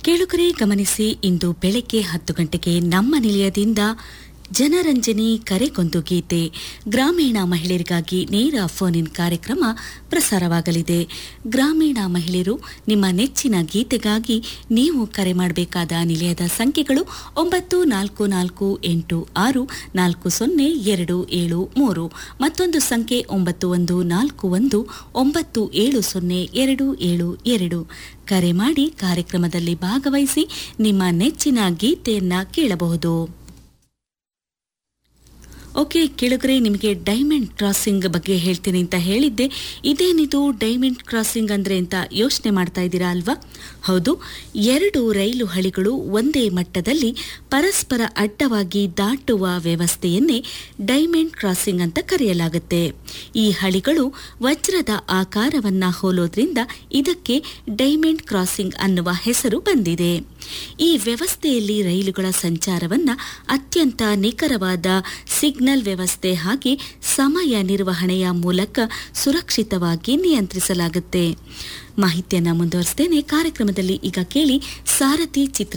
ಕೇಳುಗರೆ ಗಮನಿಸಿ ಇಂದು ಬೆಳಗ್ಗೆ ಹತ್ತು ಗಂಟೆಗೆ ನಮ್ಮ ನಿಲಯದಿಂದ ಜನರಂಜನಿ ಕರೆಗೊಂದು ಗೀತೆ ಗ್ರಾಮೀಣ ಮಹಿಳೆಯರಿಗಾಗಿ ನೇರ ಫೋನ್ ಇನ್ ಕಾರ್ಯಕ್ರಮ ಪ್ರಸಾರವಾಗಲಿದೆ ಗ್ರಾಮೀಣ ಮಹಿಳೆಯರು ನಿಮ್ಮ ನೆಚ್ಚಿನ ಗೀತೆಗಾಗಿ ನೀವು ಕರೆ ಮಾಡಬೇಕಾದ ನಿಲಯದ ಸಂಖ್ಯೆಗಳು ಒಂಬತ್ತು ನಾಲ್ಕು ನಾಲ್ಕು ಎಂಟು ಆರು ನಾಲ್ಕು ಸೊನ್ನೆ ಎರಡು ಏಳು ಮೂರು ಮತ್ತೊಂದು ಸಂಖ್ಯೆ ಒಂಬತ್ತು ಒಂದು ನಾಲ್ಕು ಒಂದು ಒಂಬತ್ತು ಏಳು ಸೊನ್ನೆ ಎರಡು ಏಳು ಎರಡು ಕರೆ ಮಾಡಿ ಕಾರ್ಯಕ್ರಮದಲ್ಲಿ ಭಾಗವಹಿಸಿ ನಿಮ್ಮ ನೆಚ್ಚಿನ ಗೀತೆಯನ್ನ ಕೇಳಬಹುದು ಓಕೆ ಕೇಳಿದ್ರೆ ನಿಮಗೆ ಡೈಮಂಡ್ ಕ್ರಾಸಿಂಗ್ ಬಗ್ಗೆ ಹೇಳ್ತೀನಿ ಅಂತ ಹೇಳಿದ್ದೆ ಇದೇನಿದು ಡೈಮಂಡ್ ಕ್ರಾಸಿಂಗ್ ಅಂದ್ರೆ ಅಂತ ಯೋಚನೆ ಮಾಡ್ತಾ ಇದ್ದೀರಾ ಅಲ್ವಾ ಹೌದು ಎರಡು ರೈಲು ಹಳಿಗಳು ಒಂದೇ ಮಟ್ಟದಲ್ಲಿ ಪರಸ್ಪರ ಅಡ್ಡವಾಗಿ ದಾಟುವ ವ್ಯವಸ್ಥೆಯನ್ನೇ ಡೈಮಂಡ್ ಕ್ರಾಸಿಂಗ್ ಅಂತ ಕರೆಯಲಾಗುತ್ತೆ ಈ ಹಳಿಗಳು ವಜ್ರದ ಆಕಾರವನ್ನ ಹೋಲೋದ್ರಿಂದ ಇದಕ್ಕೆ ಡೈಮಂಡ್ ಕ್ರಾಸಿಂಗ್ ಅನ್ನುವ ಹೆಸರು ಬಂದಿದೆ ಈ ವ್ಯವಸ್ಥೆಯಲ್ಲಿ ರೈಲುಗಳ ಸಂಚಾರವನ್ನ ಅತ್ಯಂತ ನಿಖರವಾದ ಸಿಗ್ನಲ್ ವ್ಯವಸ್ಥೆ ಹಾಗೆ ಸಮಯ ನಿರ್ವಹಣೆಯ ಮೂಲಕ ಸುರಕ್ಷಿತವಾಗಿ ನಿಯಂತ್ರಿಸಲಾಗುತ್ತೆ ಮಾಹಿತಿಯನ್ನ ಮುಂದುವರಿಸ್ತೇನೆ ಕಾರ್ಯಕ್ರಮದಲ್ಲಿ ಈಗ ಕೇಳಿ ಸಾರಥಿ ಚಿತ್ರ